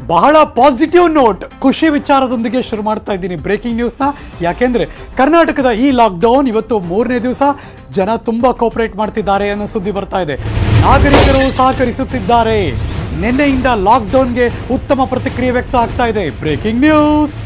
ಬಹಳ positive note ಖುಷಿ ವಿಚಾರದೊಂದಿಗೆ ಶುರು ಮಾಡ್ತಾ ಇದ್ದೀನಿ ಬ್ರೇಕಿಂಗ್ ನ್ಯೂಸ್ನ ಯಾಕೆಂದ್ರೆ ಕರ್ನಾಟಕದ ಈ ಲಾಕ್ಡೌನ್ ಇವತ್ತು ಮೂರನೇ ದಿವಸ ಜನ ತುಂಬಾ ಕೋಪರೇಟ್ ಮಾಡ್ತಿದ್ದಾರೆ ಅನ್ನೋ ಸುದ್ದಿ ಬರ್ತಾ ಇದೆ ನಾಗರಿಕರು ಸಹಕರಿಸುತ್ತಿದ್ದಾರೆ ನಿನ್ನೆಯಿಂದ ಲಾಕ್ಡೌನ್ಗೆ ಉತ್ತಮ ಪ್ರತಿಕ್ರಿಯೆ ವ್ಯಕ್ತ ಆಗ್ತಾ ಇದೆ breaking news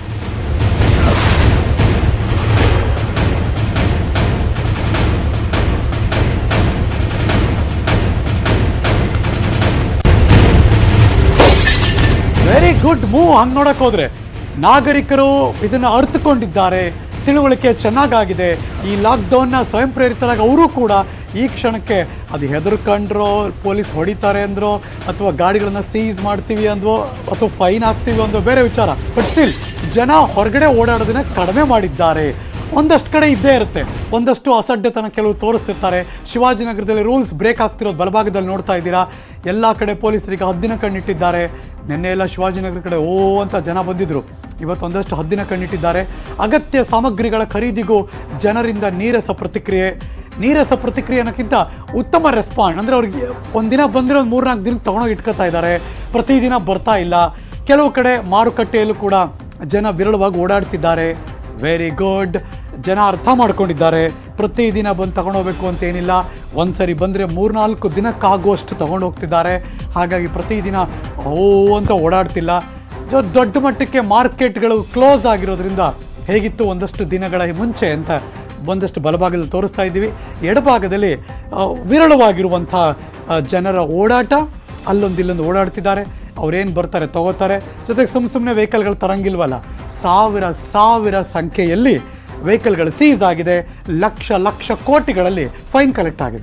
very good move ಹಂಗ್ ನೋಡಕ್ ಹೋದ್ರೆ ನಾಗರಿಕರು ಇದನ್ನ ಅರ್ಥಕೊಂಡಿದ್ದಾರೆ ತಿಳುವಳಿಕೆ ಚೆನ್ನಾಗಾಗಿದೆ ಈ ಲಾಕ್ಡೌನ್ನ ಸ್ವಯಂ ಪ್ರೇರಿತರಾಗಿ ಅವರು ಕೂಡ ಈ ಕ್ಷಣಕ್ಕೆ ಅದು ಹೆದರ್ಕೊಂಡ್ರೋ ಪೊಲೀಸ್ ಹೊಡಿತಾರೆ ಅಂದ್ರೋ ಅಥವಾ ಗಾಡಿಗಳನ್ನ ಸೀಸ್ ಮಾಡ್ತೀವಿ ಅಂದ್ವೋ ಅಥವಾ ಫೈನ್ ಹಾಕ್ತೀವಿ ಅಂದ್ರೋ ಬೇರೆ ವಿಚಾರ ಬಟ್ ಸ್ಟಿಲ್ ಜನ ಹೊರಗಡೆ ಓಡಾಡೋದನ್ನ ಕಡಿಮೆ ಮಾಡಿದ್ದಾರೆ ಒಂದಷ್ಟು ಕಡೆ ಇದ್ದೇ ಇರುತ್ತೆ ಒಂದಷ್ಟು ಅಸಡ್ಡೆತನ ಕೆಲವು ತೋರಿಸ್ತಿರ್ತಾರೆ ಶಿವಾಜಿನಗರದಲ್ಲಿ ರೂಲ್ಸ್ ಬ್ರೇಕ್ ಆಗ್ತಿರೋದು ಬಲಭಾಗದಲ್ಲಿ ನೋಡ್ತಾ ಇದ್ದೀರಾ ಎಲ್ಲ ಕಡೆ ಪೊಲೀಸರಿಗೆ ಹದ್ದಿನ ಕಣ್ಣಿಟ್ಟಿದ್ದಾರೆ ನಿನ್ನೆ ಎಲ್ಲ ಶಿವಾಜಿನಗರ ಕಡೆ ಓ ಅಂತ ಜನ ಬಂದಿದ್ರು ಇವತ್ತು ಒಂದಷ್ಟು ಹದ್ದಿನ ಕಣ್ಣಿಟ್ಟಿದ್ದಾರೆ ಅಗತ್ಯ ಸಾಮಗ್ರಿಗಳ ಖರೀದಿಗೂ ಜನರಿಂದ ನೀರಸ ಪ್ರತಿಕ್ರಿಯೆ ನೀರಸ ಪ್ರತಿಕ್ರಿಯೆ ಅನ್ನೋಕ್ಕಿಂತ ಉತ್ತಮ ರೆಸ್ಪಾಂಡ್ ಅಂದರೆ ಅವ್ರಿಗೆ ಒಂದಿನ ಬಂದಿರೋ ಒಂದು ಮೂರ್ನಾಲ್ಕು ದಿನಕ್ಕೆ ತೊಗೊಂಡೋಗಿ ಇಟ್ಕೋತಾ ಇದ್ದಾರೆ ಪ್ರತಿದಿನ ಬರ್ತಾ ಇಲ್ಲ ಕೆಲವು ಕಡೆ ಮಾರುಕಟ್ಟೆಯಲ್ಲೂ ಕೂಡ ಜನ ವಿರಳವಾಗಿ ಓಡಾಡ್ತಿದ್ದಾರೆ ವೆರಿ ಗುಡ್ ಜನ ಅರ್ಥ ಮಾಡ್ಕೊಂಡಿದ್ದಾರೆ ಪ್ರತಿದಿನ ಬಂದು ತಗೊಂಡೋಗ್ಬೇಕು ಅಂತ ಏನಿಲ್ಲ ಒಂದು ಸರಿ ಬಂದರೆ ಮೂರ್ನಾಲ್ಕು ದಿನಕ್ಕಾಗುವಷ್ಟು ತಗೊಂಡು ಹೋಗ್ತಿದ್ದಾರೆ ಹಾಗಾಗಿ ಪ್ರತಿದಿನ ಓ ಅಂತ ಓಡಾಡ್ತಿಲ್ಲ ಜೊ ದೊಡ್ಡ ಮಟ್ಟಕ್ಕೆ ಮಾರ್ಕೆಟ್ಗಳು ಕ್ಲೋಸ್ ಆಗಿರೋದ್ರಿಂದ ಹೇಗಿತ್ತು ಒಂದಷ್ಟು ದಿನಗಳ ಮುಂಚೆ ಅಂತ ಒಂದಷ್ಟು ಬಲಭಾಗದಲ್ಲಿ ತೋರಿಸ್ತಾ ಇದ್ದೀವಿ ಎಡಭಾಗದಲ್ಲಿ ಆ, ವಿರಳವಾಗಿರುವಂಥ ಆ, ಜನರ ಓಡಾಟ ಅಲ್ಲೊಂದು ಇಲ್ಲೊಂದು ಓಡಾಡ್ತಿದ್ದಾರೆ ಅವ್ರೇನು ಬರ್ತಾರೆ ತಗೋತಾರೆ ಜೊತೆಗೆ ಸುಮ್ಮ ಸುಮ್ಮನೆ ವೆಹಿಕಲ್ಗಳು ತರಂಗಿಲ್ವಲ್ಲ ಸಾವಿರ ಸಾವಿರ ಸಂಖ್ಯೆಯಲ್ಲಿ ವೆಹಿಕಲ್ಗಳು ಸೀಸ್ ಆಗಿದೆ ಲಕ್ಷ ಲಕ್ಷ ಕೋಟಿಗಳಲ್ಲಿ ಫೈನ್ ಕಲೆಕ್ಟ್ ಆಗಿದೆ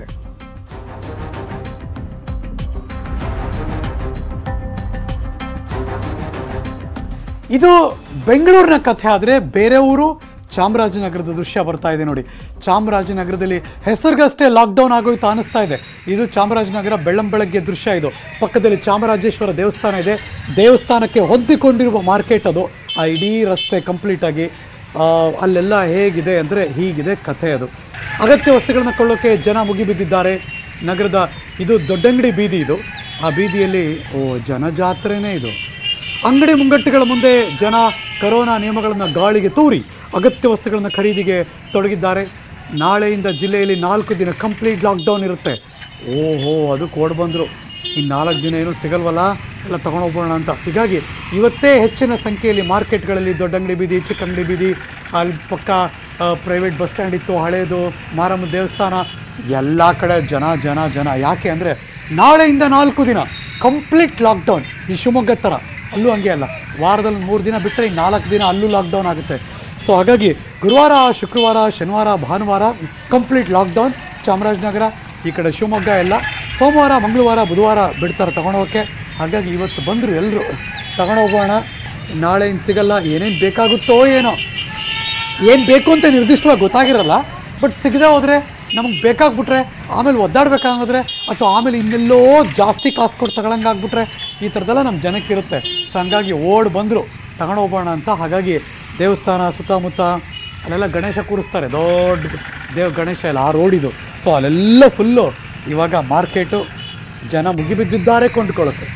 ಇದು ಬೆಂಗಳೂರಿನ ಕಥೆ ಆದರೆ ಬೇರೆ ಊರು ಚಾಮರಾಜನಗರದ ದೃಶ್ಯ ಬರ್ತಾ ಇದೆ ನೋಡಿ ಚಾಮರಾಜನಗರದಲ್ಲಿ ಹೆಸರಿಗಷ್ಟೇ ಲಾಕ್ಡೌನ್ ಆಗೋಯ್ತು ಅನಿಸ್ತಾ ಇದೆ ಇದು ಚಾಮರಾಜನಗರ ಬೆಳ್ಳಂ ಬೆಳಗ್ಗೆ ದೃಶ್ಯ ಇದು ಪಕ್ಕದಲ್ಲಿ ಚಾಮರಾಜೇಶ್ವರ ದೇವಸ್ಥಾನ ಇದೆ ದೇವಸ್ಥಾನಕ್ಕೆ ಹೊಂದಿಕೊಂಡಿರುವ ಮಾರ್ಕೆಟ್ ಅದು ಆ ಇಡೀ ರಸ್ತೆ ಕಂಪ್ಲೀಟಾಗಿ ಅಲ್ಲೆಲ್ಲ ಹೇಗಿದೆ ಅಂದರೆ ಹೀಗಿದೆ ಕಥೆ ಅದು ಅಗತ್ಯ ವಸ್ತುಗಳನ್ನ ಕೊಳ್ಳೋಕೆ ಜನ ಮುಗಿಬಿದ್ದಿದ್ದಾರೆ ನಗರದ ಇದು ದೊಡ್ಡಂಗಡಿ ಬೀದಿ ಇದು ಆ ಬೀದಿಯಲ್ಲಿ ಓ ಜನಜಾತ್ರೆನೇ ಇದು ಅಂಗಡಿ ಮುಂಗಟ್ಟುಗಳ ಮುಂದೆ ಜನ ಕರೋನಾ ನಿಯಮಗಳನ್ನು ಗಾಳಿಗೆ ತೂರಿ ಅಗತ್ಯ ವಸ್ತುಗಳನ್ನು ಖರೀದಿಗೆ ತೊಡಗಿದ್ದಾರೆ ನಾಳೆಯಿಂದ ಜಿಲ್ಲೆಯಲ್ಲಿ ನಾಲ್ಕು ದಿನ ಕಂಪ್ಲೀಟ್ ಲಾಕ್ಡೌನ್ ಇರುತ್ತೆ ಓಹೋ ಅದು ಕೋಡ್ ಬಂದರು ಇನ್ನು ನಾಲ್ಕು ದಿನ ಏನೂ ಸಿಗಲ್ವಲ್ಲ ಎಲ್ಲ ತಗೊಂಡೋಗ್ಬೋಣ ಅಂತ ಹೀಗಾಗಿ ಇವತ್ತೇ ಹೆಚ್ಚಿನ ಸಂಖ್ಯೆಯಲ್ಲಿ ಮಾರ್ಕೆಟ್ಗಳಲ್ಲಿ ದೊಡ್ಡ ಅಂಗಡಿ ಬೀದಿ ಚಿಕ್ಕ ಅಂಗಡಿ ಬೀದಿ ಅಲ್ಲಿ ಪಕ್ಕ ಪ್ರೈವೇಟ್ ಬಸ್ ಸ್ಟ್ಯಾಂಡ್ ಇತ್ತು ಹಳೇದು ಮಾರಮ್ಮ ದೇವಸ್ಥಾನ ಎಲ್ಲ ಕಡೆ ಜನ ಜನ ಜನ ಯಾಕೆ ಅಂದರೆ ನಾಳೆಯಿಂದ ನಾಲ್ಕು ದಿನ ಕಂಪ್ಲೀಟ್ ಲಾಕ್ಡೌನ್ ಈ ಶಿವಮೊಗ್ಗ ಥರ ಅಲ್ಲೂ ಹಂಗೆ ಅಲ್ಲ ವಾರದಲ್ಲಿ ಮೂರು ದಿನ ಬಿಟ್ಟರೆ ಈ ನಾಲ್ಕು ದಿನ ಅಲ್ಲೂ ಲಾಕ್ಡೌನ್ ಆಗುತ್ತೆ ಸೊ ಹಾಗಾಗಿ ಗುರುವಾರ ಶುಕ್ರವಾರ ಶನಿವಾರ ಭಾನುವಾರ ಕಂಪ್ಲೀಟ್ ಲಾಕ್ಡೌನ್ ಚಾಮರಾಜನಗರ ಈ ಕಡೆ ಶಿವಮೊಗ್ಗ ಎಲ್ಲ ಸೋಮವಾರ ಮಂಗಳವಾರ ಬುಧವಾರ ಬಿಡ್ತಾರೆ ತಗೊಂಡೋಗಕ್ಕೆ ಹಾಗಾಗಿ ಇವತ್ತು ಬಂದರು ಎಲ್ಲರೂ ತಗೊಂಡೋಗೋಣ ನಾಳೆ ಇನ್ನು ಸಿಗಲ್ಲ ಏನೇನು ಬೇಕಾಗುತ್ತೋ ಏನೋ ಏನು ಬೇಕು ಅಂತ ನಿರ್ದಿಷ್ಟವಾಗಿ ಗೊತ್ತಾಗಿರಲ್ಲ ಬಟ್ ಸಿಗದೆ ಹೋದರೆ ನಮಗೆ ಬೇಕಾಗ್ಬಿಟ್ರೆ ಆಮೇಲೆ ಒದ್ದಾಡ್ಬೇಕಾಗಿದ್ರೆ ಅಥವಾ ಆಮೇಲೆ ಇನ್ನೆಲ್ಲೋ ಜಾಸ್ತಿ ಕಾಸು ಕೊಟ್ಟು ತಗೊಳಂಗಾಗ್ಬಿಟ್ರೆ ಈ ಥರದ್ದೆಲ್ಲ ನಮ್ಮ ಜನಕ್ಕಿರುತ್ತೆ ಸೊ ಹಂಗಾಗಿ ಓಡ್ ಬಂದರು ತಗೊಂಡು ಹೋಗೋಣ ಅಂತ ಹಾಗಾಗಿ ದೇವಸ್ಥಾನ ಸುತ್ತಮುತ್ತ ಅಲ್ಲೆಲ್ಲ ಗಣೇಶ ಕೂರಿಸ್ತಾರೆ ದೊಡ್ಡ ದೇವ್ ಗಣೇಶ ಎಲ್ಲ ಆ ರೋಡ್ ಇದು ಸೊ ಅಲ್ಲೆಲ್ಲ ಫುಲ್ಲು ಇವಾಗ ಮಾರ್ಕೆಟು ಜನ ಮುಗಿಬಿದ್ದಿದ್ದಾರೆ ಕೊಂಡ್ಕೊಳ್ಳೋಕ್ಕೆ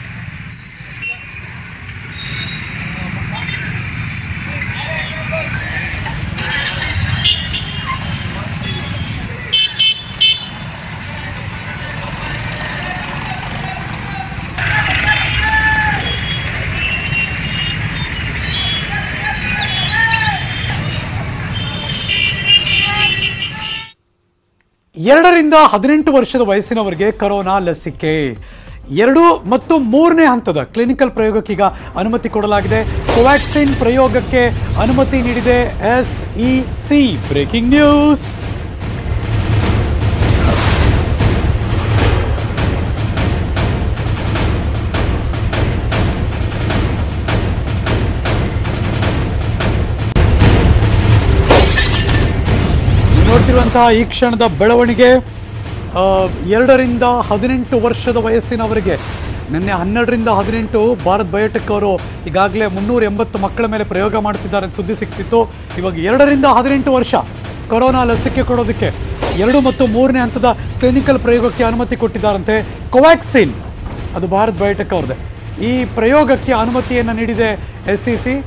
ಎರಡರಿಂದ ಹದಿನೆಂಟು ವರ್ಷದ ವಯಸ್ಸಿನವರಿಗೆ ಕರೋನಾ ಲಸಿಕೆ ಎರಡು ಮತ್ತು ಮೂರನೇ ಹಂತದ ಕ್ಲಿನಿಕಲ್ ಪ್ರಯೋಗಕ್ಕೀಗ ಅನುಮತಿ ಕೊಡಲಾಗಿದೆ ಕೋವ್ಯಾಕ್ಸಿನ್ ಪ್ರಯೋಗಕ್ಕೆ ಅನುಮತಿ ನೀಡಿದೆ S E C breaking news ನೀವು ನೋಡ್ತಿರುವಂತಹ ಈ ಕ್ಷಣದ ಬೆಳವಣಿಗೆ ಆ, ಎರಡರಿಂದ ಹದಿನೆಂಟು ವರ್ಷದ ವಯಸ್ಸಿನವರಿಗೆ ನಿನ್ನೆ ಹನ್ನೆರಡರಿಂದ ಹದಿನೆಂಟು ಭಾರತ್ ಬಯೋಟೆಕ್ ಅವರು ಈಗಾಗಲೇ ಮುನ್ನೂರ ಎಂಬತ್ತು ಮಕ್ಕಳ ಮೇಲೆ ಪ್ರಯೋಗ ಮಾಡ್ತಿದ್ದಾರೆ ಅಂತ ಸುದ್ದಿ ಸಿಕ್ತಿತ್ತು ಇವಾಗ ಎರಡರಿಂದ ಹದಿನೆಂಟು ವರ್ಷ ಕೊರೋನಾ ಲಸಿಕೆ ಕೊಡೋದಕ್ಕೆ ಎರಡು ಮತ್ತು ಮೂರನೇ ಹಂತದ ಕ್ಲಿನಿಕಲ್ ಪ್ರಯೋಗಕ್ಕೆ ಅನುಮತಿ ಕೊಟ್ಟಿದ್ದಾರಂತೆ ಕೋವ್ಯಾಕ್ಸಿನ್ ಅದು ಭಾರತ್ ಬಯೋಟೆಕ್ ಅವ್ರದ್ದೆ ಈ ಪ್ರಯೋಗಕ್ಕೆ ಅನುಮತಿಯನ್ನು ನೀಡಿದೆ ಎಸ್ ಸಿ ಸಿ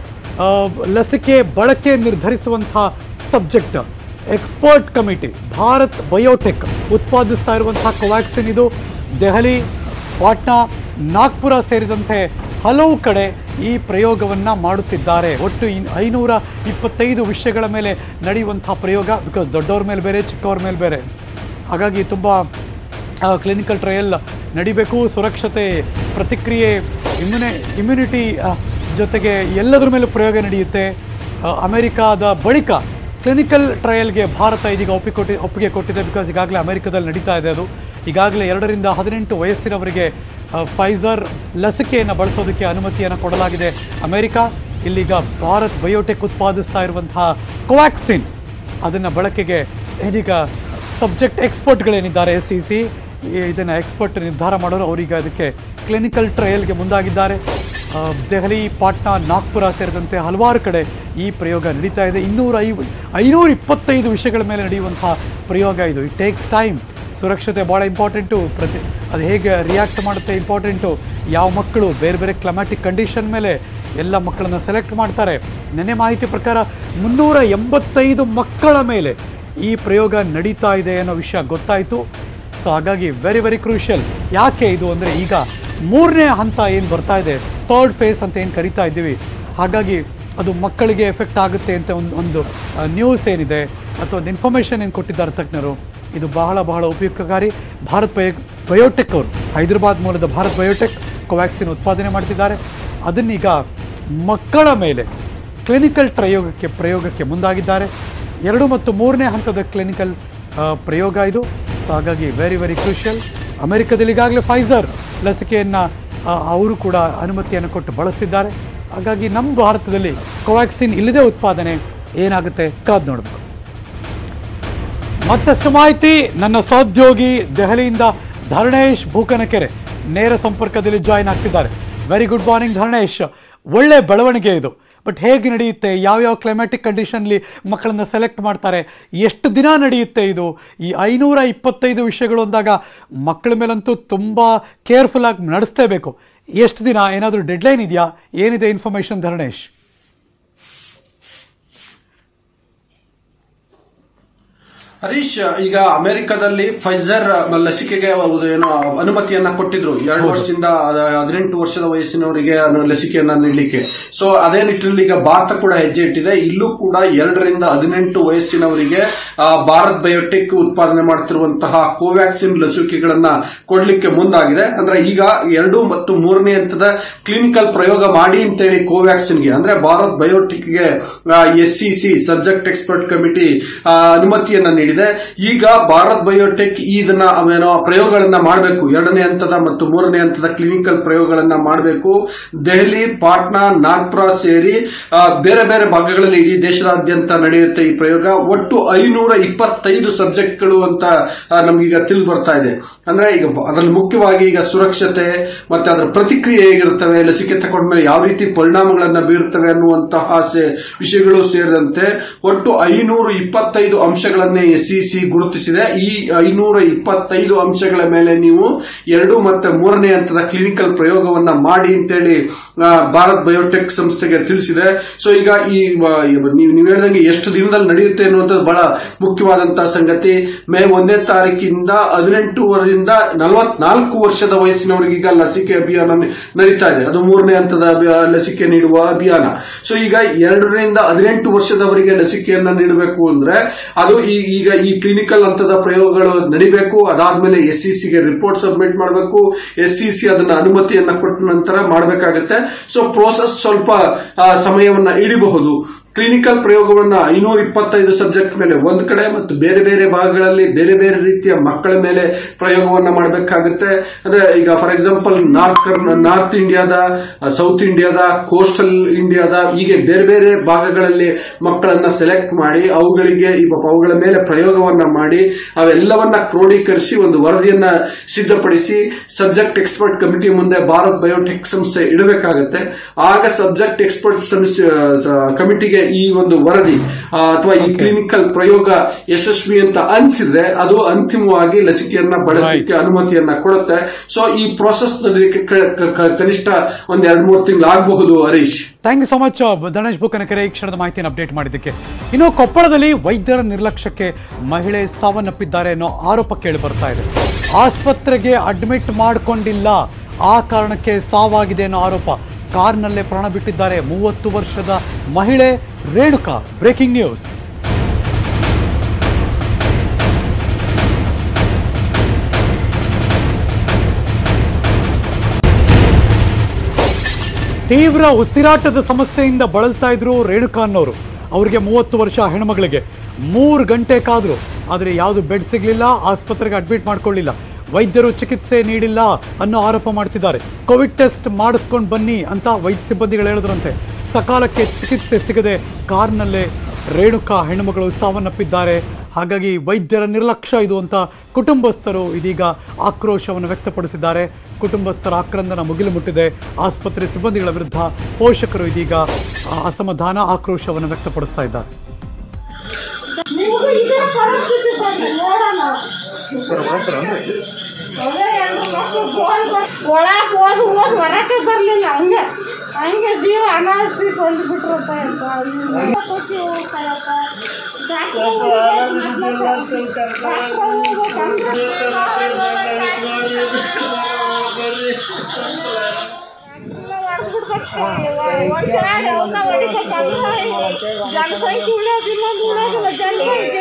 ಲಸಿಕೆ ಬಳಕೆ ನಿರ್ಧರಿಸುವಂತಹ subject expert committee Bharat Biotech ಉತ್ಪಾದಿಸ್ತಾ ಇರುವಂತಹ ಕೋವ್ಯಾಕ್ಸಿನ್ ಇದು ದೆಹಲಿ ಪಾಟ್ನಾ ನಾಗ್ಪುರ ಸೇರಿದಂತೆ ಹಲವು ಕಡೆ ಈ ಪ್ರಯೋಗವನ್ನು ಮಾಡುತ್ತಿದ್ದಾರೆ ಒಟ್ಟು ಇನ್ ಐನೂರ ಇಪ್ಪತ್ತೈದು ವಿಷಯಗಳ ಮೇಲೆ ನಡೆಯುವಂತಹ ಪ್ರಯೋಗ ಬಿಕಾಸ್ ದೊಡ್ಡವ್ರ ಮೇಲೆ ಬೇರೆ ಚಿಕ್ಕವ್ರ ಮೇಲೆ ಬೇರೆ ಹಾಗಾಗಿ ತುಂಬ ಕ್ಲಿನಿಕಲ್ ಟ್ರಯಲ್ ನಡಿಬೇಕು ಸುರಕ್ಷತೆ ಪ್ರತಿಕ್ರಿಯೆ ಇಮ್ಯುನಿ ಇಮ್ಯುನಿಟಿ ಜೊತೆಗೆ ಎಲ್ಲದರ ಮೇಲೂ ಪ್ರಯೋಗ ನಡೆಯುತ್ತೆ ಆ, ಅಮೆರಿಕಾದ ಬಳಿಕ ಕ್ಲಿನಿಕಲ್ ಟ್ರಯಲ್ಗೆ ಭಾರತ ಇದೀಗ ಒಪ್ಪಿಕೊಟ್ಟಿ ಒಪ್ಪಿಗೆ ಕೊಟ್ಟಿದೆ ಬಿಕಾಸ್ ಈಗಾಗಲೇ ಅಮೆರಿಕದಲ್ಲಿ ನಡೀತಾ ಇದೆ ಅದು ಈಗಾಗಲೇ ಎರಡರಿಂದ ಹದಿನೆಂಟು ವಯಸ್ಸಿನವರಿಗೆ ಆ, ಫೈಸರ್ ಲಸಿಕೆಯನ್ನು ಬಳಸೋದಕ್ಕೆ ಅನುಮತಿಯನ್ನು ಕೊಡಲಾಗಿದೆ ಅಮೆರಿಕ ಇಲ್ಲೀಗ ಭಾರತ್ ಬಯೋಟೆಕ್ ಉತ್ಪಾದಿಸ್ತಾ ಇರುವಂತಹ ಕೋವ್ಯಾಕ್ಸಿನ್ ಅದನ್ನು ಬಳಕೆಗೆ ಇದೀಗ ಸಬ್ಜೆಕ್ಟ್ ಎಕ್ಸ್ಪರ್ಟ್ಗಳೇನಿದ್ದಾರೆ ಎಸ್ ಸಿ ಸಿ ಇದನ್ನು ಎಕ್ಸ್ಪರ್ಟ್ ನಿರ್ಧಾರ ಮಾಡೋರು ಅವರೀಗ ಅದಕ್ಕೆ ಕ್ಲಿನಿಕಲ್ ಟ್ರಯಲ್ಗೆ ಮುಂದಾಗಿದ್ದಾರೆ ಆ, ದೆಹಲಿ ಪಾಟ್ನಾ ನಾಗ್ಪುರ ಸೇರಿದಂತೆ ಹಲವಾರು ಕಡೆ ಈ ಪ್ರಯೋಗ ನಡೀತಾ ಇದೆ ಇನ್ನೂರ ಐ ಐನೂರ ಇಪ್ಪತ್ತೈದು ವಿಷಯಗಳ ಮೇಲೆ ನಡೆಯುವಂತಹ ಪ್ರಯೋಗ ಇದು ಇಟ್ ಟೇಕ್ಸ್ ಟೈಮ್ ಸುರಕ್ಷತೆ ಭಾಳ ಇಂಪಾರ್ಟೆಂಟು ಪ್ರತಿ ಅದು ಹೇಗೆ ರಿಯಾಕ್ಟ್ ಮಾಡುತ್ತೆ ಇಂಪಾರ್ಟೆಂಟು ಯಾವ ಮಕ್ಕಳು ಬೇರೆ ಬೇರೆ ಕ್ಲಮ್ಯಾಟಿಕ್ ಕಂಡೀಷನ್ ಮೇಲೆ ಎಲ್ಲ ಮಕ್ಕಳನ್ನು ಸೆಲೆಕ್ಟ್ ಮಾಡ್ತಾರೆ ನೆನೆ ಮಾಹಿತಿ ಪ್ರಕಾರ ಮುನ್ನೂರ ಎಂಬತ್ತೈದು ಮಕ್ಕಳ ಮೇಲೆ ಈ ಪ್ರಯೋಗ ನಡೀತಾ ಇದೆ ಅನ್ನೋ ವಿಷಯ ಗೊತ್ತಾಯಿತು ಸೊ ಹಾಗಾಗಿ ವೆರಿ ವೆರಿ ಕ್ರೂಷಿಯಲ್ ಯಾಕೆ ಇದು ಅಂದರೆ ಈಗ ಮೂರನೇ ಹಂತ ಏನು ಬರ್ತಾ ಇದೆ ಥರ್ಡ್ ಫೇಸ್ ಅಂತ ಏನು ಕರಿತಾ ಇದ್ದೀವಿ ಹಾಗಾಗಿ ಅದು ಮಕ್ಕಳಿಗೆ ಎಫೆಕ್ಟ್ ಆಗುತ್ತೆ ಅಂತ ಒಂದು ಒಂದು ನ್ಯೂಸ್ ಏನಿದೆ ಅಥವಾ ಒಂದು ಇನ್ಫಾರ್ಮೇಷನ್ ಏನು ಕೊಟ್ಟಿದ್ದಾರೆ ತಜ್ಞರು ಇದು ಬಹಳ ಬಹಳ ಉಪಯುಕ್ತಕಾರಿ ಭಾರತ್ ಬಯೋ ಬಯೋಟೆಕ್ ಅವರು ಹೈದರಾಬಾದ್ ಮೂಲದ ಭಾರತ್ ಬಯೋಟೆಕ್ ಕೋವ್ಯಾಕ್ಸಿನ್ ಉತ್ಪಾದನೆ ಮಾಡ್ತಿದ್ದಾರೆ ಅದನ್ನೀಗ ಮಕ್ಕಳ ಮೇಲೆ ಕ್ಲಿನಿಕಲ್ ಪ್ರಯೋಗಕ್ಕೆ ಪ್ರಯೋಗಕ್ಕೆ ಮುಂದಾಗಿದ್ದಾರೆ ಎರಡು ಮತ್ತು ಮೂರನೇ ಹಂತದ ಕ್ಲಿನಿಕಲ್ ಪ್ರಯೋಗ ಇದು ಸೊ ಹಾಗಾಗಿ ವೆರಿ ವೆರಿ ಕ್ರೂಷಿಯಲ್ ಅಮೆರಿಕದಲ್ಲಿ ಈಗಾಗಲೇ ಫೈಸರ್ ಲಸಿಕೆಯನ್ನು ಅವರು ಕೂಡ ಅನುಮತಿಯನ್ನು ಕೊಟ್ಟು ಬಳಸ್ತಿದ್ದಾರೆ ಹಾಗಾಗಿ ನಮ್ಮ ಭಾರತದಲ್ಲಿ ಕೋವ್ಯಾಕ್ಸಿನ್ ಇಲ್ಲದೆ ಉತ್ಪಾದನೆ ಏನಾಗುತ್ತೆ ಕಾದು ನೋಡಬೇಕು ಮತ್ತಷ್ಟು ಮಾಹಿತಿ ನನ್ನ ಸಹೋದ್ಯೋಗಿ ದೆಹಲಿಯಿಂದ ಧರಣೇಶ್ ಭೂಕನಕೆರೆ ನೇರ ಸಂಪರ್ಕದಲ್ಲಿ ಜಾಯಿನ್ ಆಗ್ತಿದ್ದಾರೆ ವೆರಿ ಗುಡ್ ಮಾರ್ನಿಂಗ್ ಧರಣೇಶ್ ಒಳ್ಳೆ ಬೆಳವಣಿಗೆ ಇದು ಬಟ್ ಹೇಗೆ ನಡೆಯುತ್ತೆ ಯಾವ್ಯಾವ ಕ್ಲೈಮ್ಯಾಟಿಕ್ ಕಂಡೀಷನ್ಲಿ ಮಕ್ಕಳನ್ನ ಸೆಲೆಕ್ಟ್ ಮಾಡ್ತಾರೆ ಎಷ್ಟು ದಿನ ನಡೆಯುತ್ತೆ ಇದು ಈ ಐನೂರ ಇಪ್ಪತ್ತೈದು ವಿಷಯಗಳು ಅಂದಾಗ ಮಕ್ಕಳ ಮೇಲಂತೂ ತುಂಬ ಕೇರ್ಫುಲ್ಲಾಗಿ ನಡೆಸ್ತೇಬೇಕು ಎಷ್ಟು ದಿನ ಏನಾದರೂ ಡೆಡ್ಲೈನ್ ಇದೆಯಾ ಏನಿದೆ ಇನ್ಫಾರ್ಮೇಷನ್ ಧರಣೇಶ್ ಹರೀಶ್ ಈಗ ಅಮೆರಿಕದಲ್ಲಿ ಫೈಸರ್ ಲಸಿಕೆಗೆ ಒಂದು ಏನೋ ಅನುಮತಿಯನ್ನ ಕೊಟ್ಟಿದ್ರು ಎರಡು ವರ್ಷದಿಂದ ಅದ- ಹದಿನೆಂಟು ವರ್ಷದ ವಯಸ್ಸಿನವರಿಗೆ ಅನು- ಲಸಿಕೆಯನ್ನ ನೀಡಲಿಕ್ಕೆ ಸೊ ಅದೇ ನಿಟ್ಟಿನಲ್ಲಿ ಈಗ ಭಾರತ ಕೂಡ ಹೆಜ್ಜೆ ಇಟ್ಟಿದೆ ಇಲ್ಲೂ ಕೂಡ ಎರಡರಿಂದ ಹದಿನೆಂಟು ವಯಸ್ಸಿನವರಿಗೆ ಆ, ಭಾರತ್ ಬಯೋಟೆಕ್ ಉತ್ಪಾದನೆ ಮಾಡ್ತಿರುವಂತಹ ಕೋವ್ಯಾಕ್ಸಿನ್ ಲಸಿಕೆಗಳನ್ನ ಕೊಡ್ಲಿಕ್ಕೆ ಮುಂದಾಗಿದೆ ಅಂದ್ರೆ ಈಗ ಎರಡು ಮತ್ತು ಮೂರನೇ ಹಂತದ ಕ್ಲಿನಿಕಲ್ ಪ್ರಯೋಗ ಮಾಡಿ ಅಂತೇಳಿ ಕೋವ್ಯಾಕ್ಸಿನ್ಗೆ ಅಂದ್ರೆ ಭಾರತ್ ಬಯೋಟೆಕ್ಗೆ S C C subject expert committee ಅನುಮತಿಯನ್ನ ನೀಡಿದೆ ಈಗ ಭಾರತ್ ಬಯೋಟೆಕ್ ಇದನ್ನ ಅವೇನೋ ಪ್ರಯೋಗಗಳನ್ನ ಮಾಡಬೇಕು ಎರಡನೇ ಹಂತದ ಮತ್ತು ಮೂರನೇ ಹಂತದ ಕ್ಲಿನಿಕಲ್ ಪ್ರಯೋಗಗಳನ್ನ ಮಾಡಬೇಕು ದೆಹಲಿ ಪಾಟ್ನಾ ನಾಗ್ಪುರ ಸೇರಿ ಆ, ಬೇರೆ ಬೇರೆ ಭಾಗಗಳಲ್ಲಿ ಇಡೀ ದೇಶದಾದ್ಯಂತ ನಡೆಯುತ್ತೆ ಈ ಪ್ರಯೋಗ ಒಟ್ಟು ಐನೂರ ಇಪ್ಪತ್ತೈದು ಸಬ್ಜೆಕ್ಟ್ಗಳು ಅಂತ ಆ, ನಮ್ಗೀಗ ತಿಳಿದು ಬರ್ತಾ ಇದೆ ಅಂದ್ರೆ ಈಗ ಅದರಲ್ಲಿ ಮುಖ್ಯವಾಗಿ ಈಗ ಸುರಕ್ಷತೆ ಮತ್ತೆ ಅದರ ಪ್ರತಿಕ್ರಿಯೆ ಹೇಗಿರುತ್ತವೆ ಲಸಿಕೆ ತಗೊಂಡ್ಮೇಲೆ ಯಾವ ರೀತಿ ಪರಿಣಾಮಗಳನ್ನ ಬೀರುತ್ತವೆ ಅನ್ನುವಂತಹ ಸೆ- ವಿಷಯಗಳು ಸೇರಿದಂತೆ ಒಟ್ಟು ಐನೂರು ಇಪ್ಪತ್ತೈದು ಅಂಶಗಳನ್ನೇ ಎಸ್ಸಿಸಿ ಗುರುತಿಸಿದೆ ಈ ಐನೂರ ಇಪ್ಪತ್ತೈದು ಅಂಶಗಳ ಮೇಲೆ ನೀವು ಎರಡು ಮತ್ತೆ ಮೂರನೇ ಹಂತದ ಕ್ಲಿನಿಕಲ್ ಪ್ರಯೋಗವನ್ನ ಮಾಡಿ ಅಂತೇಳಿ ಆ, ಭಾರತ್ ಬಯೋಟೆಕ್ ಸಂಸ್ಥೆಗೆ ತಿಳಿಸಿದೆ ಸೊ ಈಗ ಈ ವ- ನೀವು ನೀವು ಹೇಳ್ದಂಗೆ ಎಷ್ಟು ದಿನದಲ್ಲಿ ನಡೆಯುತ್ತೆ ಅನ್ನುವಂಥದ್ದು ಬಹಳ ಮುಖ್ಯವಾದಂತಹ ಸಂಗತಿ ಮೇ ಒಂದನೇ ತಾರೀಕಿಂದ ಹದಿನೆಂಟುವರಿಂದ ನಲವತ್ನಾಲ್ಕು ವರ್ಷದ ವಯಸ್ಸಿನವರಿಗೆ ಈಗ ಲಸಿಕೆ ಅಭಿಯಾನ ನ- ನಡೀತಾ ಇದೆ ಅದು ಮೂರನೇ ಹಂತದ ಅಭಿ- ಲಸಿಕೆ ನೀಡುವ ಅಭಿಯಾನ ಸೊ ಈಗ ಎರಡರಿಂದ ಹದಿನೆಂಟು ವರ್ಷದವರಿಗೆ ಲಸಿಕೆಯನ್ನ ನೀಡಬೇಕು ಅಂದ್ರೆ ಅದು ಈ- ಈಗ ಈ ಕ್ಲಿನಿಕಲ್ ಹಂತದ ಪ್ರಯೋಗಗಳು ನಡಿಬೇಕು ಅದಾದ್ಮೇಲೆ ಎಸ್ ಗೆ ರಿಪೋರ್ಟ್ ಸಬ್ಮಿಟ್ ಮಾಡಬೇಕು ಎಸ್ ಸಿ ಅದನ್ನ ಅನುಮತಿಯನ್ನ ಕೊಟ್ಟ ನಂತರ ಮಾಡಬೇಕಾಗುತ್ತೆ ಸೊ ಪ್ರೋಸೆಸ್ ಸ್ವಲ್ಪ ಆ, ಸಮಯವನ್ನ ಹಿಡಿಬಹುದು ಕ್ಲಿನಿಕಲ್ ಪ್ರಯೋಗವನ್ನ ಐನೂರ ಇಪ್ಪತ್ತೈದು ಸಬ್ಜೆಕ್ಟ್ ಮೇಲೆ ಒಂದ್ ಕಡೆ ಮತ್ತು ಬೇರೆ ಬೇರೆ ಭಾಗಗಳಲ್ಲಿ ಬೇರೆ ಬೇರೆ ರೀತಿಯ ಮಕ್ಕಳ ಮೇಲೆ ಪ್ರಯೋಗವನ್ನ ಮಾಡಬೇಕಾಗುತ್ತೆ ಅಂದ್ರೆ ಈಗ ಫಾರ್ ಎಕ್ಸಾಂಪಲ್ ನಾರ್ತ್ ಕರ್ನ ನಾರ್ತ್ ಇಂಡಿಯಾದ ಸೌತ್ ಇಂಡಿಯಾದ ಕೋಸ್ಟಲ್ ಇಂಡಿಯಾದ ಹೀಗೆ ಬೇರೆ ಬೇರೆ ಭಾಗಗಳಲ್ಲಿ ಮಕ್ಕಳನ್ನ ಸೆಲೆಕ್ಟ್ ಮಾಡಿ ಅವುಗಳಿಗೆ ಈ ಪಾಪ ಅವುಗಳ ಮೇಲೆ ಪ್ರಯೋಗವನ್ನ ಮಾಡಿ ಅವೆಲ್ಲವನ್ನ ಕ್ರೋಢೀಕರಿಸಿ ಒಂದು ವರದಿಯನ್ನ ಸಿದ್ಧಪಡಿಸಿ ಸಬ್ಜೆಕ್ಟ್ ಎಕ್ಸ್ಪರ್ಟ್ ಕಮಿಟಿ ಮುಂದೆ ಭಾರತ್ ಬಯೋಟೆಕ್ ಸಂಸ್ಥೆ ಇಡಬೇಕಾಗುತ್ತೆ ಆಗ ಸಬ್ಜೆಕ್ಟ್ ಎಕ್ಸ್ಪರ್ಟ್ ಸಂಸ್ಥೆ ಸ- ಕಮಿಟಿಗೆ ಈ ಒಂದು ವರದಿ ಆ, ಅಥವಾ ಈ ಕ್ಲಿನಿಕಲ್ ಪ್ರಯೋಗ ಯಶಸ್ವಿ ಅಂತ ಅನ್ಸಿದ್ರೆ ಅದು ಅಂತಿಮವಾಗಿ ಲಸಿಕೆಯನ್ನ ಬಳಸಲಿಕ್ಕೆ ಅನುಮತಿಯನ್ನ ಕೊಡುತ್ತೆ ಸೊ ಈ ಪ್ರೋಸೆಸ್ ಕನಿಷ್ಠ ಒಂದ್ ಎರಡ್ ಮೂರು ತಿಂಗಳು ಆಗಬಹುದು Harish thank you so much Dhanesh Bukkanakere ಈ ಕ್ಷಣದ ಮಾಹಿತಿಯನ್ನು ಅಪ್ಡೇಟ್ ಮಾಡಿದ್ದಕ್ಕೆ ಇನ್ನು ಕೊಪ್ಪಳದಲ್ಲಿ ವೈದ್ಯರ ನಿರ್ಲಕ್ಷ್ಯಕ್ಕೆ ಮಹಿಳೆ ಸಾವನ್ನಪ್ಪಿದ್ದಾರೆ ಅನ್ನೋ ಆರೋಪ ಕೇಳಿ ಬರ್ತಾ ಇದೆ ಆಸ್ಪತ್ರೆಗೆ ಅಡ್ಮಿಟ್ ಮಾಡಿಕೊಂಡಿಲ್ಲ ಆ ಕಾರಣಕ್ಕೆ ಸಾವಾಗಿದೆ ಅನ್ನೋ ಆರೋಪ ಕಾರ್ನಲ್ಲೇ ಪ್ರಾಣ ಬಿಟ್ಟಿದ್ದಾರೆ ಮೂವತ್ತು ವರ್ಷದ ಮಹಿಳೆ ರೇಣುಕಾ ಬ್ರೇಕಿಂಗ್ ನ್ಯೂಸ್ ತೀವ್ರ ಉಸಿರಾಟದ ಸಮಸ್ಯೆಯಿಂದ ಬಳಲ್ತಾ ಇದ್ರು ರೇಣುಕಾ ಅನ್ನೋರು ಅವರಿಗೆ ಮೂವತ್ತು ವರ್ಷ ಹೆಣ್ಮಗಳಿಗೆ ಮೂರು ಗಂಟೆ ಕಾದ್ರು ಆದರೆ ಯಾವುದು ಬೆಡ್ ಸಿಗಲಿಲ್ಲ ಆಸ್ಪತ್ರೆಗೆ ಅಡ್ಮಿಟ್ ಮಾಡ್ಕೊಳ್ಳಿಲ್ಲ ವೈದ್ಯರು ಚಿಕಿತ್ಸೆ ನೀಡಿಲ್ಲ ಅನ್ನೋ ಆರೋಪ ಮಾಡ್ತಿದ್ದಾರೆ ಕೋವಿಡ್ ಟೆಸ್ಟ್ ಮಾಡಿಸ್ಕೊಂಡು ಬನ್ನಿ ಅಂತ ವೈದ್ಯ ಸಿಬ್ಬಂದಿಗಳು ಹೇಳಿದ್ರಂತೆ ಸಕಾಲಕ್ಕೆ ಚಿಕಿತ್ಸೆ ಸಿಗದೆ ಕಾರ್ನಲ್ಲೇ ರೇಣುಕಾ ಹೆಣ್ಣುಮಗಳು ಸಾವನ್ನಪ್ಪಿದ್ದಾರೆ ಹಾಗಾಗಿ ವೈದ್ಯರ ನಿರ್ಲಕ್ಷ್ಯ ಇದು ಅಂತ ಕುಟುಂಬಸ್ಥರು ಇದೀಗ ಆಕ್ರೋಶವನ್ನು ವ್ಯಕ್ತಪಡಿಸಿದ್ದಾರೆ ಕುಟುಂಬಸ್ಥರ ಆಕ್ರಂದನ ಮುಗಿಲು ಮುಟ್ಟಿದೆ ಆಸ್ಪತ್ರೆ ಸಿಬ್ಬಂದಿಗಳ ವಿರುದ್ಧ ಪೋಷಕರು ಇದೀಗ ಆ, ಅಸಮಾಧಾನ ಆಕ್ರೋಶವನ್ನು ವ್ಯಕ್ತಪಡಿಸ್ತಾ ಇದ್ದಾರೆ ನೀವು ಇದೇ ಪರಿಸ್ಥಿತಿ ಬಂದು ನೋಡೋಣ ಒಳಗೆ ಹೋದ್ ಹೋದ್ ಹೊರಕ್ಕೆ ಬರಲಿಲ್ಲ ಹಂಗೆ ಹಂಗೆ ಜೀವ ಅನಾಹುತಿ ಕೊಂಡು ಬಿಟ್ರಪ್ಪ ಅಂತ ಖುಷಿ ಹೋಗ್ತಾಯಪ್ಪ ಜನಸಂಖ್ಯೆ ಉಳಿಯೋದಿಲ್ಲ ಉಳಿಯೋದಿಲ್ಲ ಜನಸಂಖ್ಯೆ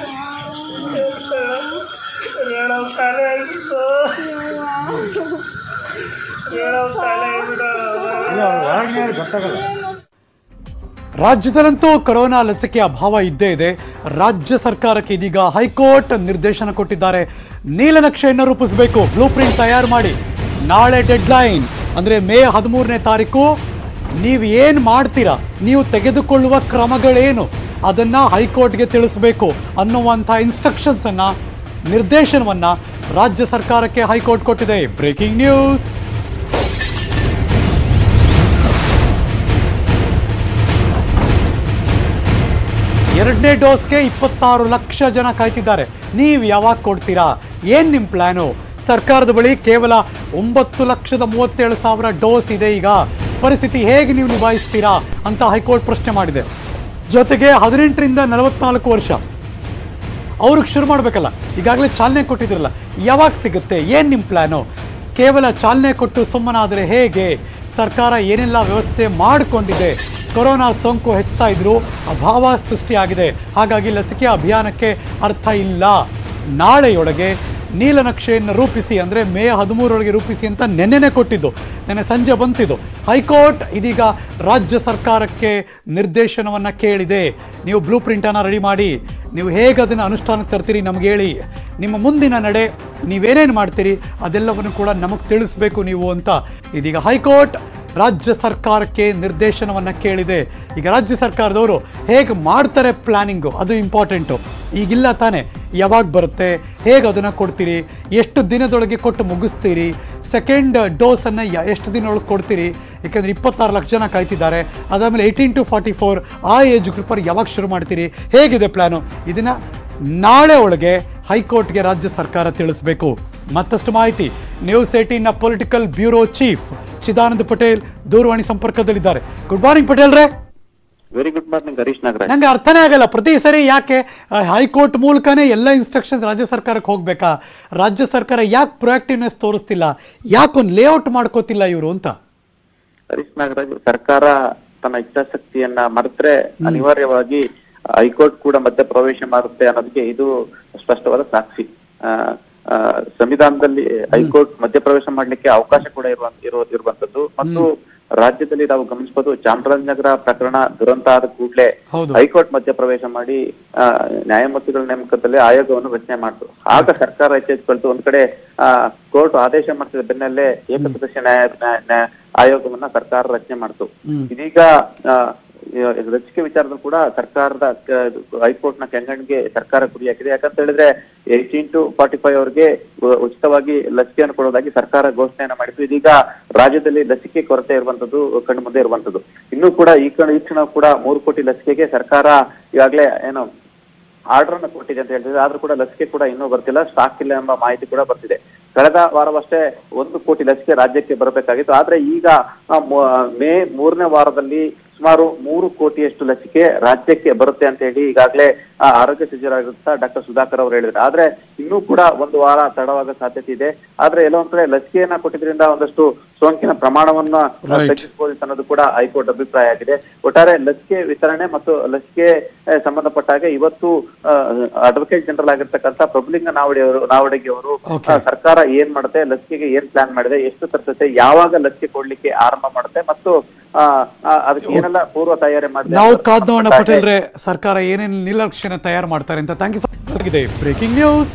ರಾಜ್ಯದಲ್ಲಂತೂ ಕೊರೋನಾ ಲಸಿಕೆ ಅಭಾವ ಇದ್ದೇ ಇದೆ ರಾಜ್ಯ ಸರ್ಕಾರಕ್ಕೆ ಇದೀಗ ಹೈಕೋರ್ಟ್ ನಿರ್ದೇಶನ ಕೊಟ್ಟಿದ್ದಾರೆ ನೀಲನಕ್ಷೆಯನ್ನು ರೂಪಿಸಬೇಕು ಬ್ಲೂ ಪ್ರಿಂಟ್ ತಯಾರು ಮಾಡಿ ನಾಳೆ ಡೆಡ್ಲೈನ್ ಅಂದರೆ ಮೇ ಹದಿಮೂರನೇ ತಾರೀಕು ನೀವು ಏನು ಮಾಡ್ತೀರಾ ನೀವು ತೆಗೆದುಕೊಳ್ಳುವ ಕ್ರಮಗಳೇನು ಅದನ್ನ ಹೈಕೋರ್ಟ್ಗೆ ತಿಳಿಸಬೇಕು ಅನ್ನುವಂಥ ಇನ್ಸ್ಟ್ರಕ್ಷನ್ಸ್ ಅನ್ನ ನಿರ್ದೇಶನವನ್ನ ರಾಜ್ಯ ಸರ್ಕಾರಕ್ಕೆ ಹೈಕೋರ್ಟ್ ಕೊಟ್ಟಿದೆ ಬ್ರೇಕಿಂಗ್ ನ್ಯೂಸ್ ಎರಡನೇ ಡೋಸ್ಗೆ ಇಪ್ಪತ್ತಾರು ಲಕ್ಷ ಜನ ಕಾಯ್ತಿದ್ದಾರೆ ನೀವು ಯಾವಾಗ ಕೊಡ್ತೀರಾ ಏನ್ ನಿಮ್ಮ ಪ್ಲಾನು ಸರ್ಕಾರದ ಬಳಿ ಕೇವಲ ಒಂಬತ್ತು ಲಕ್ಷದ ಮೂವತ್ತೇಳು ಸಾವಿರ ಡೋಸ್ ಇದೆ ಈಗ ಪರಿಸ್ಥಿತಿ ಹೇಗೆ ನೀವು ನಿಭಾಯಿಸ್ತೀರಾ ಅಂತ ಹೈಕೋರ್ಟ್ ಪ್ರಶ್ನೆ ಮಾಡಿದೆ ಜೊತೆಗೆ ಹದಿನೆಂಟರಿಂದ ನಲವತ್ನಾಲ್ಕು ವರ್ಷ ಅವ್ರಿಗೆ ಶುರು ಮಾಡಬೇಕಲ್ಲ ಈಗಾಗಲೇ ಚಾಲನೆ ಕೊಟ್ಟಿದ್ರಲ್ಲ ಯಾವಾಗ ಸಿಗುತ್ತೆ ಏನು ನಿಮ್ಮ ಪ್ಲ್ಯಾನು ಕೇವಲ ಚಾಲನೆ ಕೊಟ್ಟು ಸುಮ್ಮನಾದರೆ ಹೇಗೆ ಸರ್ಕಾರ ಏನೆಲ್ಲ ವ್ಯವಸ್ಥೆ ಮಾಡಿಕೊಂಡಿದೆ ಕೊರೋನಾ ಸೋಂಕು ಹೆಚ್ಚುತ್ತಾ ಇದ್ರು ಅಭಾವ ಸೃಷ್ಟಿಯಾಗಿದೆ ಹಾಗಾಗಿ ಲಸಿಕೆ ಅಭಿಯಾನಕ್ಕೆ ಅರ್ಥ ಇಲ್ಲ ನಾಳೆಯೊಳಗೆ ನೀಲನಕ್ಷೆಯನ್ನು ರೂಪಿಸಿ ಅಂದರೆ ಮೇ ಹದಿಮೂರರೊಳಗೆ ರೂಪಿಸಿ ಅಂತ ನೆನ್ನೆನೆ ಕೊಟ್ಟಿದ್ದು ನೆನ್ನೆ ಸಂಜೆ ಬಂತಿದ್ದು ಹೈಕೋರ್ಟ್ ಇದೀಗ ರಾಜ್ಯ ಸರ್ಕಾರಕ್ಕೆ ನಿರ್ದೇಶನವನ್ನು ಕೇಳಿದೆ ನೀವು ಬ್ಲೂ ಪ್ರಿಂಟನ್ನು ರೆಡಿ ಮಾಡಿ ನೀವು ಹೇಗೆ ಅದನ್ನು ಅನುಷ್ಠಾನಕ್ಕೆ ತರ್ತೀರಿ ನಮ್ಗೆ ಹೇಳಿ ನಿಮ್ಮ ಮುಂದಿನ ನಡೆ ನೀವೇನೇನು ಮಾಡ್ತೀರಿ ಅದೆಲ್ಲವನ್ನು ಕೂಡ ನಮಗೆ ತಿಳಿಸ್ಬೇಕು ನೀವು ಅಂತ ಇದೀಗ ಹೈಕೋರ್ಟ್ ರಾಜ್ಯ ಸರ್ಕಾರಕ್ಕೆ ನಿರ್ದೇಶನವನ್ನು ಕೇಳಿದೆ ಈಗ ರಾಜ್ಯ ಸರ್ಕಾರದವರು ಹೇಗೆ ಮಾಡ್ತಾರೆ ಪ್ಲಾನಿಂಗು ಅದು ಇಂಪಾರ್ಟೆಂಟು ಈಗಿಲ್ಲ ತಾನೇ ಯಾವಾಗ ಬರುತ್ತೆ ಹೇಗೆ ಅದನ್ನು ಕೊಡ್ತೀರಿ ಎಷ್ಟು ದಿನದೊಳಗೆ ಕೊಟ್ಟು ಮುಗಿಸ್ತೀರಿ ಸೆಕೆಂಡ್ ಡೋಸನ್ನು ಎಷ್ಟು ದಿನದೊಳಗೆ ಕೊಡ್ತೀರಿ ಯಾಕೆಂದರೆ ಇಪ್ಪತ್ತಾರು ಲಕ್ಷ ಜನ ಕಾಯ್ತಿದ್ದಾರೆ ಅದಾದಮೇಲೆ ಏಯ್ಟೀನ್ ಟು ಫಾರ್ಟಿ ಫೋರ್ ಆ ಏಜ್ ಗ್ರೂಪರ್ ಯಾವಾಗ ಶುರು ಮಾಡ್ತೀರಿ ಹೇಗಿದೆ ಪ್ಲ್ಯಾನು ಇದನ್ನು ನಾಳೆ ಒಳಗೆ ಹೈಕೋರ್ಟ್ಗೆ ರಾಜ್ಯ ಸರ್ಕಾರ ತಿಳಿಸಬೇಕು ಮತ್ತಷ್ಟು ಮಾಹಿತಿ ನ್ಯೂಸ್ ಏಟೀನ್ನ political bureau chief Chidanand Patel ದೂರವಾಣಿ ಸಂಪರ್ಕದಲ್ಲಿದ್ದಾರೆ ಗುಡ್ ಮಾರ್ನಿಂಗ್ ಪಟೇಲ್ ರೇ very good morning Harish Nagaraj ನಂಗೆ ಅರ್ಥನೇ ಆಗಲ್ಲ ಪ್ರತಿ ಸರಿ ಯಾಕೆ ಆ, ಹೈಕೋರ್ಟ್ ಮೂಲಕನೇ ಎಲ್ಲ ಇನ್ಸ್ಟ್ರಕ್ಷನ್ಸ್ ರಾಜ್ಯ ಸರ್ಕಾರಕ್ಕೆ ಹೋಗ್ಬೇಕಾ ರಾಜ್ಯ ಸರ್ಕಾರ ಯಾಕೆ ಪ್ರೊಯಾಕ್ಟಿವ್ನೆಸ್ ತೋರಿಸ್ತಿಲ್ಲ ಯಾಕೊಂದು ಲೇಔಟ್ ಮಾಡ್ಕೋತಿಲ್ಲ ಇವರು ಅಂತ ಹರೀಶ್ ನಾಗರಾಜ್ ಸರ್ಕಾರ ತನ್ನ ಇಚ್ಛಾಶಕ್ತಿಯನ್ನ ಮರೆತ್ರೆ ಅನಿವಾರ್ಯವಾಗಿ ಹೈಕೋರ್ಟ್ ಕೂಡ ಮಧ್ಯ ಪ್ರವೇಶ ಮಾಡುತ್ತೆ ಅನ್ನೋದಕ್ಕೆ ಇದು ಸ್ಪಷ್ಟವಾದ ಸಾಕ್ಷಿ ಆ, ಆ, ಸಂವಿಧಾನದಲ್ಲಿ ಹೈಕೋರ್ಟ್ ಮಧ್ಯಪ್ರವೇಶ ಮಾಡ್ಲಿಕ್ಕೆ ಅವಕಾಶ ಕೂಡ ಇರುವ ಇರುವ- ಇರುವಂತದ್ದು ಮತ್ತು ರಾಜ್ಯದಲ್ಲಿ ನಾವು ಗಮನಿಸಬಹುದು ಚಾಮರಾಜನಗರ ಪ್ರಕರಣ ದುರಂತ ಆದ ಕೂಡಲೇ ಹೌದು. ಹೈಕೋರ್ಟ್ ಮಧ್ಯಪ್ರವೇಶ ಮಾಡಿ ಆ, ನ್ಯಾಯಮೂರ್ತಿಗಳ ನೇಮಕದಲ್ಲಿ ಆಯೋಗವನ್ನು ರಚನೆ ಮಾಡಿತು ಆಗ ಸರ್ಕಾರ ಎಚ್ಚೆತ್ತುಕೊಳ್ತು ಒಂದ್ ಕಡೆ ಆ ಕೋರ್ಟ್ ಆದೇಶ ಮಾಡಿದ ಬೆನ್ನಲ್ಲೇ ಏಕಸದಸ್ಯ ನ್ಯಾಯ ನ್ಯಾಯ- ನ್ಯಾಯ ಆಯೋಗವನ್ನ ಸರ್ಕಾರ ರಚನೆ ಮಾಡಿತು ಇದೀಗ ಆ, ಈ ಲಸಿಕೆ ವಿಚಾರದಲ್ಲಿ ಕೂಡ ಸರ್ಕಾರದ ಕ- ಇದು ಹೈಕೋರ್ಟ್ ನ ಕೆಂಗಣ್ಣಿಗೆ ಸರ್ಕಾರ ಗುರಿ ಹಾಕಿದೆ ಯಾಕಂತ ಹೇಳಿದ್ರೆ ಏಯ್ಟೀನ್ ಟು ಫಾರ್ಟಿ ಫೈವ್ ಅವರಿಗೆ ಉ- ಉಚಿತವಾಗಿ ಲಸಿಕೆಯನ್ನು ಕೊಡೋದಾಗಿ ಸರ್ಕಾರ ಘೋಷಣೆಯನ್ನ ಮಾಡಿತ್ತು ಇದೀಗ ರಾಜ್ಯದಲ್ಲಿ ಲಸಿಕೆ ಕೊರತೆ ಇರುವಂತದ್ದು ಕಣ್ಣು ಮುಂದೆ ಇರುವಂತದ್ದು ಇನ್ನೂ ಕೂಡ ಈ ಕಣ ಈ ಕ್ಷಣ ಕೂಡ ಮೂರು ಕೋಟಿ ಲಸಿಕೆಗೆ ಸರ್ಕಾರ ಈಗಾಗಲೇ ಏನು ಆರ್ಡರ್ ಅನ್ನು ಕೊಟ್ಟಿದೆ ಅಂತ ಹೇಳ್ತಿದೆ ಆದ್ರೂ ಕೂಡ ಲಸಿಕೆ ಕೂಡ ಇನ್ನೂ ಬರ್ತಿಲ್ಲ ಸ್ಟಾಕ್ ಇಲ್ಲ ಎಂಬ ಮಾಹಿತಿ ಕೂಡ ಬರ್ತಿದೆ ಕಳೆದ ವಾರವಷ್ಟೇ ಒಂದು ಕೋಟಿ ಲಸಿಕೆ ರಾಜ್ಯಕ್ಕೆ ಬರಬೇಕಾಗಿತ್ತು ಆದ್ರೆ ಈಗ ಆ, ಮು- ಮೇ ಮೂರನೇ ವಾರದಲ್ಲಿ ಸುಮಾರು ಮೂರು ಕೋಟಿಯಷ್ಟು ಲಸಿಕೆ ರಾಜ್ಯಕ್ಕೆ ಬರುತ್ತೆ ಅಂತ ಹೇಳಿ ಈಗಾಗಲೇ ಆ, ಆರೋಗ್ಯ ಸಚಿವರಾಗಿರುತ್ತ ಡಾಕ್ಟರ್ ಸುಧಾಕರ್ ಅವರು ಹೇಳಿದ್ದಾರೆ ಆದ್ರೆ ಇನ್ನೂ ಕೂಡ ಒಂದು ವಾರ ತಡವಾಗೋ ಸಾಧ್ಯತೆ ಇದೆ ಆದ್ರೆ ಎಲ್ಲೋ ಒಂದ್ ಕಡೆ ಲಸಿಕೆಯನ್ನ ಕೊಟ್ಟಿದ್ರಿಂದ ಒಂದಷ್ಟು ಸೋಂಕಿನ ಪ್ರಮಾಣವನ್ನ Right. ತಗ್ಗಿಸಬಹುದು ಅನ್ನೋದು ಕೂಡ ಹೈಕೋರ್ಟ್ ಅಭಿಪ್ರಾಯ ಆಗಿದೆ ಒಟ್ಟಾರೆ ಲಸಿಕೆ ವಿತರಣೆ ಮತ್ತು ಲಸಿಕೆ ಆ, ಸಂಬಂಧಪಟ್ಟ ಹಾಗೆ ಇವತ್ತು ಅಡ್ವೊಕೇಟ್ ಜನರಲ್ ಆಗಿರ್ತಕ್ಕಂಥ ಪ್ರಭುಲಿಂಗ ನಾವಡಿ ಅವರು ನಾವಡಗಿ ಅವರು Okay. ಆ, ಸರ್ಕಾರ ಏನ್ ಮಾಡುತ್ತೆ ಲಸಿಕೆಗೆ ಏನ್ ಪ್ಲಾನ್ ಮಾಡಿದೆ ಎಷ್ಟು ತರ್ತತೆ ಯಾವಾಗ ಲಸಿಕೆ ಕೊಡ್ಲಿಕ್ಕೆ ಆರಂಭ ಮಾಡುತ್ತೆ ಮತ್ತು ಆ, ಆ, ಅದಕ್ಕೆ ಏನೆಲ್ಲ ಪೂರ್ವ ತಯಾರಿ ಮಾಡಿದೆ ನಾವು ಅನ್ನೋದ್ರ ಕಾದ್ ನೋಡೋಣ ಸಂಬಂಧಪಟ್ಟ ಹಾಗೆ ಪಟೇಲ್ರೆ ಸರ್ಕಾರ ಏನೇನು ನಿರ್ಲಕ್ಷ್ಯನ ತಯಾರು ಮಾಡ್ತಾರೆ ಅಂತ ಥ್ಯಾಂಕ್ ಯು ಇದೆ ಬ್ರೇಕಿಂಗ್ ನ್ಯೂಸ್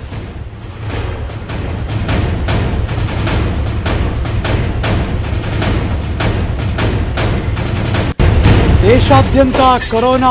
ದೇಶಾದ್ಯಂತ ಕೊರೋನಾ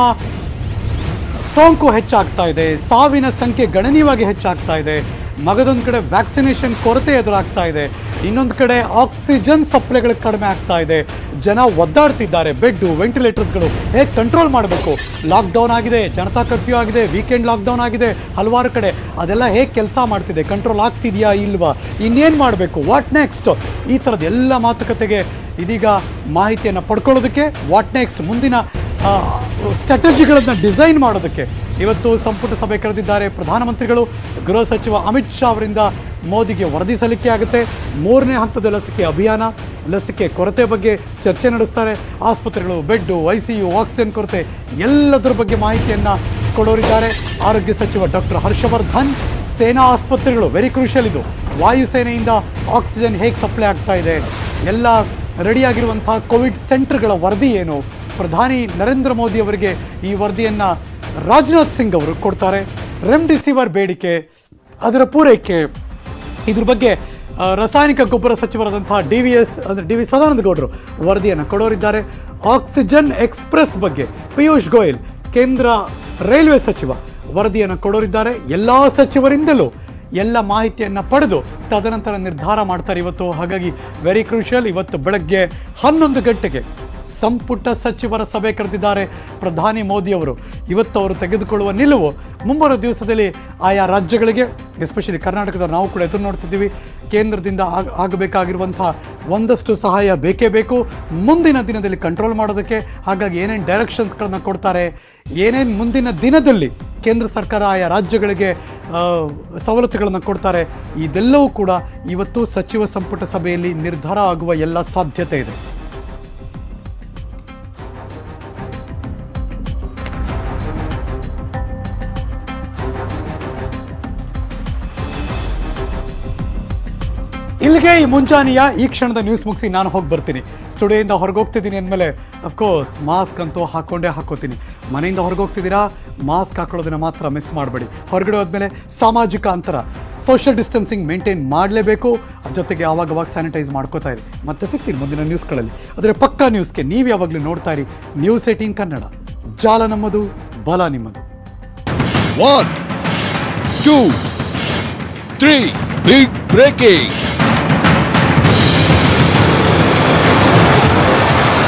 ಸೋಂಕು ಹೆಚ್ಚಾಗ್ತಾ ಇದೆ ಸಾವಿನ ಸಂಖ್ಯೆ ಗಣನೀಯವಾಗಿ ಹೆಚ್ಚಾಗ್ತಾ ಇದೆ ಮಗದೊಂದು ಕಡೆ ವ್ಯಾಕ್ಸಿನೇಷನ್ ಕೊರತೆ ಎದುರಾಗ್ತಾ ಇದೆ ಇನ್ನೊಂದು ಕಡೆ ಆಕ್ಸಿಜನ್ ಸಪ್ಲೈಗಳು ಕಡಿಮೆ ಆಗ್ತಾ ಇದೆ ಜನ ಒದ್ದಾಡ್ತಿದ್ದಾರೆ ಬೆಡ್ಡು ವೆಂಟಿಲೇಟರ್ಸ್ಗಳು ಹೇಗೆ ಕಂಟ್ರೋಲ್ ಮಾಡಬೇಕು ಲಾಕ್ಡೌನ್ ಆಗಿದೆ ಜನತಾ ಕರ್ಫ್ಯೂ ಆಗಿದೆ ವೀಕೆಂಡ್ ಲಾಕ್ಡೌನ್ ಆಗಿದೆ ಹಲವಾರು ಕಡೆ ಅದೆಲ್ಲ ಹೇಗೆ ಕೆಲಸ ಮಾಡ್ತಿದೆ ಕಂಟ್ರೋಲ್ ಆಗ್ತಿದೆಯಾ ಇಲ್ವಾ ಇನ್ನೇನು ಮಾಡಬೇಕು ವಾಟ್ ನೆಕ್ಸ್ಟ್ ಈ ಥರದ ಎಲ್ಲ ಮಾತುಕತೆಗೆ ಇದೀಗ ಮಾಹಿತಿಯನ್ನು ಪಡ್ಕೊಳ್ಳೋದಕ್ಕೆ ವಾಟ್ ನೆಕ್ಸ್ಟ್ ಮುಂದಿನ ಸ್ಟ್ರಾಟಜಿಗಳನ್ನು ಡಿಸೈನ್ ಮಾಡೋದಕ್ಕೆ ಇವತ್ತು ಸಂಪುಟ ಸಭೆ ಕರೆದಿದ್ದಾರೆ ಪ್ರಧಾನಮಂತ್ರಿಗಳು ಗೃಹ ಸಚಿವ ಅಮಿತ್ ಶಾ ಅವರಿಂದ ಮೋದಿಗೆ ವರದಿ ಸಲ್ಲಿಕೆ ಆಗುತ್ತೆ ಮೂರನೇ ಹಂತದ ಲಸಿಕೆ ಅಭಿಯಾನ ಲಸಿಕೆ ಕೊರತೆ ಬಗ್ಗೆ ಚರ್ಚೆ ನಡೆಸ್ತಾರೆ ಆಸ್ಪತ್ರೆಗಳು bed I C U oxygen ಕೊರತೆ ಎಲ್ಲದರ ಬಗ್ಗೆ ಮಾಹಿತಿಯನ್ನು ಕೊಡೋರಿದ್ದಾರೆ ಆರೋಗ್ಯ ಸಚಿವ ಡಾಕ್ಟರ್ ಹರ್ಷವರ್ಧನ್ ಸೇನಾ ಆಸ್ಪತ್ರೆಗಳು ವೆರಿ ಕ್ರೂಷಿಯಲ್ ಇದು ವಾಯುಸೇನೆಯಿಂದ ಆಕ್ಸಿಜನ್ ಹೇಗೆ ಸಪ್ಲೈ ಆಗ್ತಾ ಇದೆ ಎಲ್ಲ ರೆಡಿಯಾಗಿರುವಂಥ ಕೋವಿಡ್ ಸೆಂಟರ್ಗಳ ವರದಿ ಏನು ಪ್ರಧಾನಿ ನರೇಂದ್ರ ಮೋದಿ ಅವರಿಗೆ ಈ ವರದಿಯನ್ನು ರಾಜನಾಥ್ ಸಿಂಗ್ ಅವರು ಕೊಡ್ತಾರೆ ರೆಮ್ಡಿಸಿವಿರ್ ಬೇಡಿಕೆ ಅದರ ಪೂರೈಕೆ ಇದ್ರ ಬಗ್ಗೆ ಆ, ರಾಸಾಯನಿಕ ಗೊಬ್ಬರ ಸಚಿವರಾದಂತಹ ಡಿ ವಿ ಎಸ್ ಅಂದರೆ ಡಿ ವಿ ಸದಾನಂದ ಗೌಡರು ವರದಿಯನ್ನು ಕೊಡೋರಿದ್ದಾರೆ ಆಕ್ಸಿಜನ್ ಎಕ್ಸ್ಪ್ರೆಸ್ ಬಗ್ಗೆ ಪಿಯೂಷ್ ಗೋಯಲ್ ಕೇಂದ್ರ ರೈಲ್ವೆ ಸಚಿವ ವರದಿಯನ್ನು ಕೊಡೋರಿದ್ದಾರೆ ಎಲ್ಲ ಸಚಿವರಿಂದಲೂ ಎಲ್ಲ ಮಾಹಿತಿಯನ್ನು ಪಡೆದು ತದನಂತರ ನಿರ್ಧಾರ ಮಾಡ್ತಾರೆ ಇವತ್ತು ಹಾಗಾಗಿ ವೆರಿ ಕ್ರೂಷಿಯಲ್ ಇವತ್ತು ಬೆಳಗ್ಗೆ ಹನ್ನೊಂದು ಗಂಟೆಗೆ ಸಂಪುಟ ಸಚಿವರ ಸಭೆ ಕರೆದಿದ್ದಾರೆ ಪ್ರಧಾನಿ ಮೋದಿ ಅವರು ಇವತ್ತು ಅವರು ತೆಗೆದುಕೊಳ್ಳುವ ನಿಲುವು ಮುಂಬರುವ ದಿವಸದಲ್ಲಿ ಆಯಾ ರಾಜ್ಯಗಳಿಗೆ ಎಸ್ಪೆಷಲಿ ಕರ್ನಾಟಕದ ನಾವು ಕೂಡ ಎದುರು ನೋಡ್ತಿದ್ದೀವಿ ಕೇಂದ್ರದಿಂದ ಆಗ ಆಗಬೇಕಾಗಿರುವಂಥ ಒಂದಷ್ಟು ಸಹಾಯ ಬೇಕೇ ಬೇಕು ಮುಂದಿನ ದಿನದಲ್ಲಿ ಕಂಟ್ರೋಲ್ ಮಾಡೋದಕ್ಕೆ ಹಾಗಾಗಿ ಏನೇನು ಡೈರೆಕ್ಷನ್ಸ್ಗಳನ್ನ ಕೊಡ್ತಾರೆ ಏನೇನು ಮುಂದಿನ ದಿನದಲ್ಲಿ ಕೇಂದ್ರ ಸರ್ಕಾರ ಆಯಾ ರಾಜ್ಯಗಳಿಗೆ ಆ, ಸವಲತ್ತುಗಳನ್ನು ಕೊಡ್ತಾರೆ ಇದೆಲ್ಲವೂ ಕೂಡ ಇವತ್ತು ಸಚಿವ ಸಂಪುಟ ಸಭೆಯಲ್ಲಿ ನಿರ್ಧಾರ ಆಗುವ ಎಲ್ಲ ಸಾಧ್ಯತೆ ಇದೆ ಇಲ್ಲಿಗೆ ಈ ಮುಂಜಾನೆಯ ಈ ಕ್ಷಣದ ನ್ಯೂಸ್ ಮುಗಿಸಿ ನಾನು ಹೋಗಿ ಬರ್ತೀನಿ ಸ್ಟುಡಿಯೋಯಿಂದ ಹೊರಗೆ ಹೋಗ್ತಿದ್ದೀನಿ ಅಂದಮೇಲೆ ಅಫ್ಕೋರ್ಸ್ ಮಾಸ್ಕ್ ಅಂತೂ ಹಾಕ್ಕೊಂಡೇ ಹಾಕೋತೀನಿ ಮನೆಯಿಂದ ಹೊರಗೆ ಹೋಗ್ತಿದ್ದೀರಾ ಮಾಸ್ಕ್ ಹಾಕೊಳ್ಳೋದನ್ನ ಮಾತ್ರ ಮಿಸ್ ಮಾಡಬೇಡಿ ಹೊರಗಡೆ ಹೋದ್ಮೇಲೆ ಸಾಮಾಜಿಕ ಅಂತರ ಸೋಷಿಯಲ್ ಡಿಸ್ಟೆನ್ಸಿಂಗ್ ಮೇಂಟೈನ್ ಮಾಡಲೇಬೇಕು ಅದ್ರ ಜೊತೆಗೆ ಆವಾಗವಾಗ ಸ್ಯಾನಿಟೈಸ್ ಮಾಡ್ಕೋತಾ ಇರಿ ಮತ್ತೆ ಸಿಗ್ತೀನಿ ಮುಂದಿನ ನ್ಯೂಸ್ಗಳಲ್ಲಿ ಆದರೆ ಪಕ್ಕಾ ನ್ಯೂಸ್ಗೆ ನೀವು ಯಾವಾಗಲೂ ನೋಡ್ತಾ ಇರಿ ನ್ಯೂಸ್ ಏಟೀನ್ ಕನ್ನಡ ಜಾಲ ನಮ್ಮದು ಬಲ ನಿಮ್ಮದು One, two, three. Big breaking.